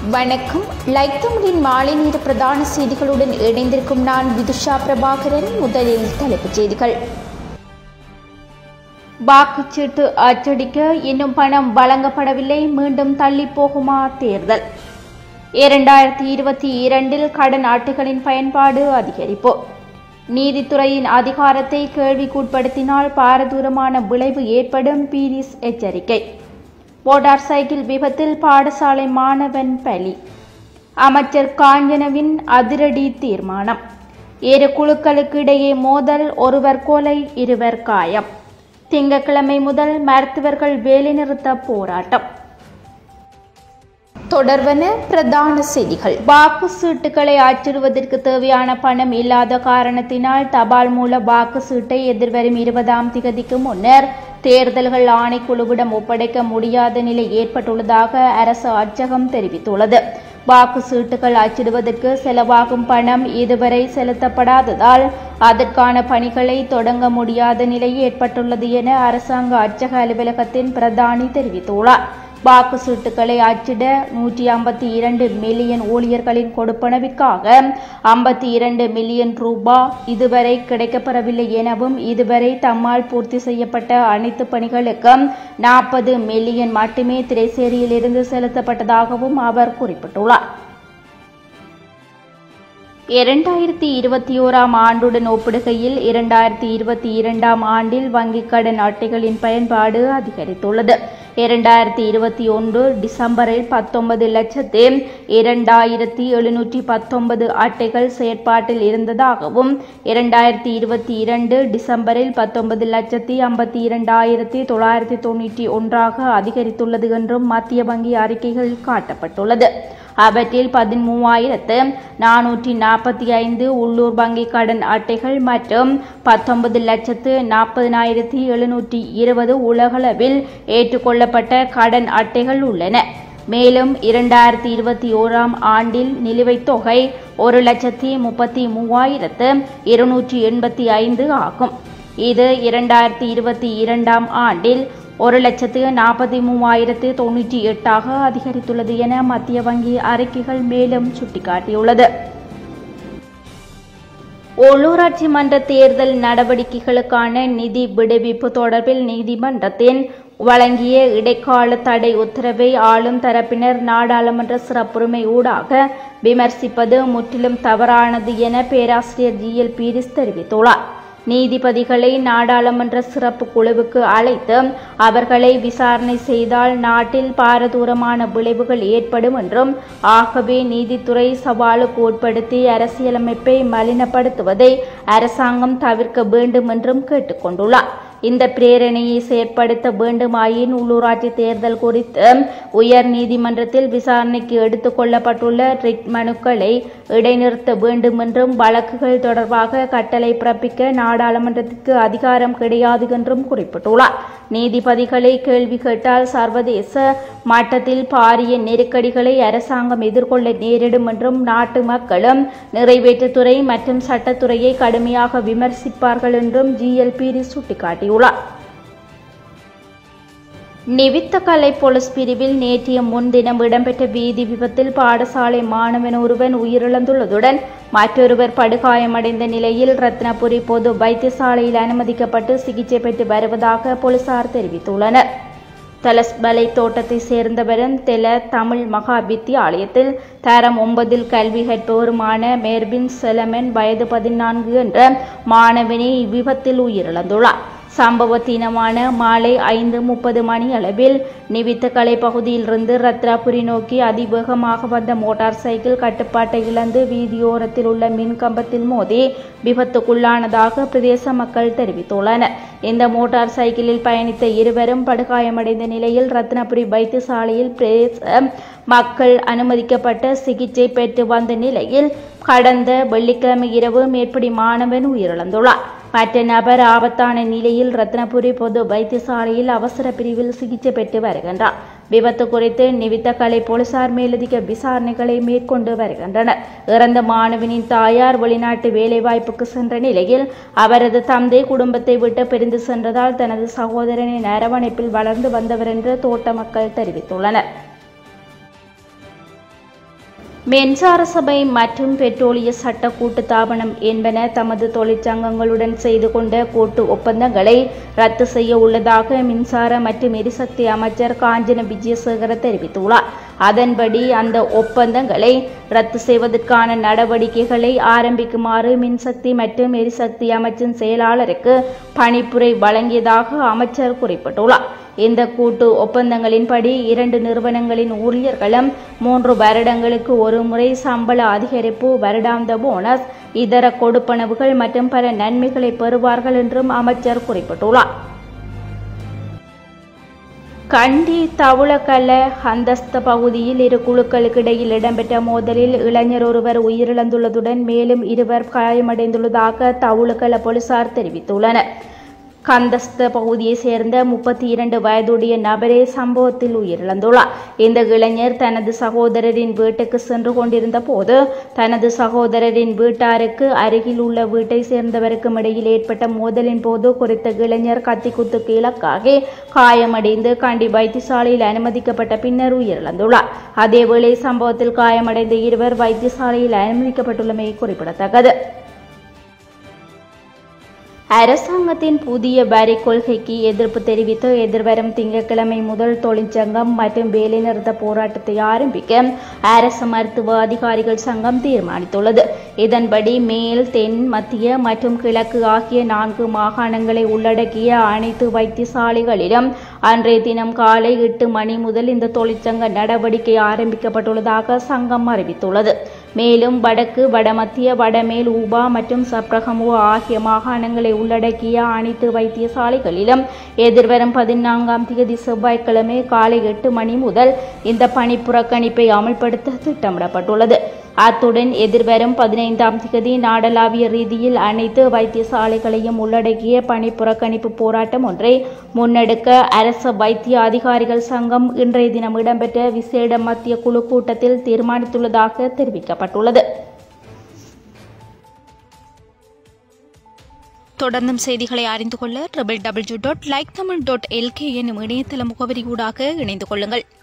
வணக்கம் லைக் தமிழின் மாலை நேர பிரதான செய்திகளுடன் இணைந்திருக்கும் நான் விதுஷா பிரபாகரன் முதலில் தலைப்புச் செய்திகள் வாக்குச்சீட்டு அச்சடிக்க இன்னும் பணம் வழங்கப்படவில்லை மீண்டும் தள்ளி போகுமா தேர்தல் இரண்டாயிரத்தி இருபத்தி இரண்டில் கடன் அட்டைகளின் பயன்பாடு அதிகரிப்பு நீதித்துறையின் அதிகாரத்தை கேள்விக்குட்படுத்தினால் பாரதூரமான விளைவு ஏற்படும் பீரிஸ் எச்சரிக்கை மோட்டார் சைக்கிள் விபத்தில் பாடசாலை மாணவன் பலி அமைச்சர் காஞ்சனவின் அதிரடி தீர்மானம் இரு குழுக்களுக்கு இடையே மோதல் ஒருவர் கொலை இருவர் காயம் திங்கட்கிழமை முதல் மருத்துவர்கள் வேலைநிறுத்த போராட்டம் தொடர்வன பிரதான செய்திகள் வாக்கு சீட்டுகளை அச்சிடுவதற்கு தேவையான பணம் இல்லாத காரணத்தினால் தபால் மூல வாக்கு சீட்டை எதிர்வரும் இருபதாம் திகதிக்கு முன்னர் தேர்தல்கள் ஆணைக்குழுவிடம் ஒப்படைக்க முடியாத நிலை ஏற்பட்டுள்ளதாக அரசு அச்சகம் தெரிவித்துள்ளது வாக்கு சீட்டுகள் அச்சிடுவதற்கு செலவாகும் பணம் இதுவரை செலுத்தப்படாததால் அதற்கான பணிகளை தொடங்க முடியாத நிலை ஏற்பட்டுள்ளது என அரசாங்க அச்சக அலுவலகத்தின் பிரதானி தெரிவித்துள்ளார் வாக்கு சீட்டுகளை அச்சிட நூற்றி ஐம்பத்தி இரண்டு மில்லியன் ஊழியர்களின் கொடுப்பனவிற்காக ஐம்பத்தி இரண்டு மில்லியன் ரூபாய் இதுவரை கிடைக்கப்பெறவில்லை எனவும் இதுவரை தம்மால் பூர்த்தி செய்யப்பட்ட அனைத்து பணிகளுக்கும் நாற்பது மில்லியன் மட்டுமே திரைசேரியிலிருந்து செலுத்தப்பட்டதாகவும் அவர் குறிப்பிட்டுள்ளார் இரண்டாயிரத்தி இருபத்தி ஓராம் ஆண்டுடன் ஒப்பிடுகையில் இரண்டாயிரத்தி இருபத்தி இரண்டாம் ஆண்டில் வங்கிக் கடன் அட்டைகளின் பயன்பாடு அதிகரித்துள்ளது இரண்டாயிரத்தி இருபத்தி ஒன்று டிசம்பரில் பத்தொன்பது லட்சத்து இரண்டாயிரத்தி எழுநூற்றி பத்தொன்பது அட்டைகள் செயற்பாட்டில் இருந்ததாகவும் இரண்டாயிரத்தி இருபத்தி இரண்டு டிசம்பரில் பத்தொன்பது லட்சத்தி ஐம்பத்தி இரண்டாயிரத்தி தொள்ளாயிரத்தி தொண்ணூற்றி ஒன்றாக அதிகரித்துள்ளது என்றும் மத்திய வங்கி அறிக்கைகளில் காட்டப்பட்டுள்ளது அவற்றில் பதிமூவாயிரத்து நானூற்றி நாற்பத்தி ஐந்து உள்ளூர் வங்கி கடன் அட்டைகள் மற்றும் பத்தொன்பது லட்சத்து நாற்பதினாயிரத்தி எழுநூற்றி இருபது உலகளவில் ஏற்றுக்கொள்ளப்பட்ட கடன் அட்டைகள் உள்ளன மேலும் இரண்டாயிரத்தி இருபத்தி ஓராம் ஆண்டில் நிலுவைத் தொகை ஒரு லட்சத்தி முப்பத்தி மூவாயிரத்து இருநூற்றி எண்பத்தி ஐந்து ஆகும் இது இரண்டாயிரத்தி இருபத்தி இரண்டாம் ஆண்டில் ஒரு லட்சத்து நாற்பத்தி மூவாயிரத்து தொண்ணூற்றி எட்டாக அதிகரித்துள்ளது என மத்திய வங்கி அறிக்கைகள் மேலும் சுட்டிக்காட்டியுள்ளது உள்ளூராட்சி மன்ற தேர்தல் நடவடிக்கைகளுக்கான நிதி விடுவிப்பு தொடர்பில் நீதிமன்றத்தின் வழங்கிய இடைக்கால தடை உத்தரவை ஆளும் தரப்பினர் நாடாளுமன்ற சிறப்புரிமை ஊடாக விமர்சிப்பது முற்றிலும் தவறானது என பேராசிரியர் ஜி எல் பீரிஸ் தெரிவித்துள்ளார் நீதிபதிகளை நாடாளுமன்ற சிறப்பு குழுவுக்கு அழைத்து அவர்களை விசாரணை செய்தால் நாட்டில் பாரதூரமான விளைவுகள் ஏற்படும் என்றும் ஆகவே நீதித்துறை சவாலுக்கு உட்படுத்தி அரசியலமைப்பை மலினப்படுத்துவதை அரசாங்கம் தவிர்க்க வேண்டும் என்றும் கேட்டுக்கொண்டுள்ளார் இந்த பிரேரணையை செயற்படுத்த வேண்டுமாயின் உள்ளூராட்சி தேர்தல் குறித்து உயர் நீதிமன்றத்தில் விசாரணைக்கு எடுத்துக் கொள்ளப்பட்டுள்ள ரிட் மனுக்களை இடைநிறுத்த வேண்டும் என்றும் வழக்குகள் தொடர்பாக கட்டளை பிறப்பிக்க நாடாளுமன்றத்திற்கு அதிகாரம் கிடையாது என்றும் குறிப்பிட்டுள்ளார் நீதிபதிகளை கேள்வி கேட்டால் சர்வதேச மட்டத்தில் பாரிய நெருக்கடிகளை அரசாங்கம் எதிர்கொள்ள நேரிடும் என்றும் நாட்டு மக்களும் நிறைவேற்றுத்துறை மற்றும் சட்டத்துறையை கடுமையாக விமர்சிப்பார்கள் என்றும் ஜிஎல்பி சுட்டிக்காட்டியுள்ளார் நிவித்த கலை போலீஸ் பிரிவில் நேற்றைய முன்தினம் இடம்பெற்ற வீதி விபத்தில் பாடசாலை மாணவன் ஒருவன் உயிரிழந்துள்ளதுடன் மற்றொருவர் படுகாயமடைந்த நிலையில் ரத்னபுரி பொது வைத்தியசாலையில் அனுமதிக்கப்பட்டு சிகிச்சை பெற்று வருவதாக போலீசார் தெரிவித்துள்ளனர் தலஸ்பலை தோட்டத்தை சேர்ந்தவரும் தெல தமிழ் மகா வித்தியாலயத்தில் தரம் ஒன்பதில் கல்வி கற்பவருமான மேர்பின் செலமன் வயது பதினான்கு என்ற மாணவனே இவ்விபத்தில் உயிரிழந்துள்ளார் சம்பவத்தினமான மாலை ஐந்து முப்பது மணி அளவில் நிவித்தக்கலை பகுதியிலிருந்து ரத்ராபுரி நோக்கி அதிவேகமாக வந்த மோட்டார் சைக்கிள் கட்டுப்பாட்டை இழந்து வீதியோரத்தில் உள்ள மின் கம்பத்தில் மோதி விபத்துக்குள்ளானதாக பிரதேச மக்கள் தெரிவித்துள்ளனர் இந்த மோட்டார் சைக்கிளில் பயணித்த இருவரும் படுகாயமடைந்த நிலையில் ரத்னபுரி வைத்தியசாலையில் பிரதேச மக்கள் அனுமதிக்கப்பட்ட சிகிச்சை பெற்று வந்த நிலையில் கடந்த வெள்ளிக்கிழமை இரவு மேற்படி மாணவன் உயிரிழந்துள்ளார் மற்ற நபர் ஆபத்தான நிலையில் ரத்னபுரி பொது வைத்தியசாலையில் அவசர பிரிவில் சிகிச்சை பெற்று வருகின்றார் விபத்து குறித்து நிவித்த கலை போலீசார் மேலதிக விசாரணைகளை மேற்கொண்டு வருகின்றனர் இறந்த மாணவனின் தாயார் வெளிநாட்டு வேலைவாய்ப்புக்கு சென்ற நிலையில் அவரது தந்தை குடும்பத்தை விட்டு பிரிந்து சென்றதால் தனது சகோதரனின் அரவணைப்பில் வளர்ந்து வந்தவர் என்று தோட்ட மக்கள் தெரிவித்துள்ளனர் மின்சார சபை மற்றும் பெட்ரோலிய சட்ட கூட்டுத்தாபனம் என்பன தமது தொழிற்சங்கங்களுடன் செய்து கொண்ட கூட்டு ஒப்பந்தங்களை ரத்து செய்ய உள்ளதாக மின்சார மற்றும் எரிசக்தி அமைச்சர் காஞ்சன விஜயசேகர தெரிவித்துள்ளார் அதன்படி அந்த ஒப்பந்தங்களை ரத்து செய்வதற்கான நடவடிக்கைகளை ஆரம்பிக்குமாறு மின்சக்தி மற்றும் எரிசக்தி அமைச்சின் செயலாளருக்கு பணிப்புரை வழங்கியதாக அமைச்சர் குறிப்பிட்டுள்ளார் இந்த கூட்டு ஒப்பந்தங்களின்படி இரண்டு நிறுவனங்களின் ஊழியர்களும் மூன்று வருடங்களுக்கு ஒரு முறை சம்பள அதிகரிப்பு வருடாந்த போனஸ் இதர கொடுப்பனவுகள் மற்றும் பல நன்மைகளை பெறுவார்கள் என்றும் அமைச்சர் குறிப்பிட்டுள்ளார் கண்டி தவுளக்கல்ல அந்தஸ்த பகுதியில் இரு குழுக்களுக்கிடையில் இடம்பெற்ற மோதலில் இளைஞர் ஒருவர் உயிரிழந்துள்ளதுடன் மேலும் இருவர் காயமடைந்துள்ளதாக தவுளக்கல்ல போலீசார் தெரிவித்துள்ளனர் கந்தஸ்த பகுதியை சேர்ந்த முப்பத்தி இரண்டு வயதுடைய நபரே சம்பவத்தில் உயிரிழந்துள்ளார் இந்த இளைஞர் தனது சகோதரரின் வீட்டுக்கு சென்று கொண்டிருந்த போது தனது சகோதரரின் வீட்டாருக்கு அருகில் உள்ள வீட்டை சேர்ந்தவருக்கும் இடையில் ஏற்பட்ட மோதலின் போது குறித்த இளைஞர் கத்திக்குத்துக்கு இலக்காகி காயமடைந்து கண்டி வைத்தியசாலையில் அனுமதிக்கப்பட்ட பின்னர் உயிரிழந்துள்ளார் அதேவேளை சம்பவத்தில் காயமடைந்த இருவர் வைத்தியசாலையில் அனுமதிக்கப்பட்டுள்ளமை குறிப்பிடத்தக்கது அரசாங்கத்தின் புதிய வரி கொள்கைக்கு எதிர்ப்பு தெரிவித்து எதிர்வரும் திங்கட்கிழமை முதல் தொழிற்சங்கம் மற்றும் வேலைநிறுத்த போராட்டத்தை ஆரம்பிக்க அரசு மருத்துவ அதிகாரிகள் சங்கம் தீர்மானித்துள்ளது இதன்படி மேல் தென் மத்திய மற்றும் கிழக்கு ஆகிய நான்கு மாகாணங்களை உள்ளடக்கிய அனைத்து வைத்தியசாலைகளிலும் அன்றைய தினம் காலை எட்டு மணி முதல் இந்த தொழிற்சங்க நடவடிக்கை ஆரம்பிக்கப்பட்டுள்ளதாக சங்கம் அறிவித்துள்ளது மேலும் வடக்கு வடமத்திய வடமேல் ஊபா மற்றும் சப்ரகமுவா ஆகிய மாகாணங்களை உள்ளடக்கிய அனைத்து வைத்தியசாலைகளிலும் எதிர்வரும் பதினான்காம் தேதி செவ்வாய்க்கிழமை காலை எட்டு மணி முதல் இந்த பணி புறக்கணிப்பை அமல்படுத்த திட்டமிடப்பட்டுள்ளது அத்துடன் எதிர்வரும் பதினைந்தாம் தேதி நாடளாவிய ரீதியில் அனைத்து வைத்தியசாலைகளையும் உள்ளடக்கிய பணி புறக்கணிப்பு போராட்டம் ஒன்றை முன்னெடுக்க அரசு வைத்திய அதிகாரிகள் சங்கம் இன்றைய தினம் இடம்பெற்ற விசேட மத்திய குழு கூட்டத்தில் தீர்மானித்துள்ளதாக தெரிவிக்கப்பட்டுள்ளது தொடர்ந்தும் செய்திகளை அறிந்து கொள்ள triple W dot like Tamil dot LK என்னும் இணையதள முகவரியூடாக இணைந்து கொள்ளுங்கள்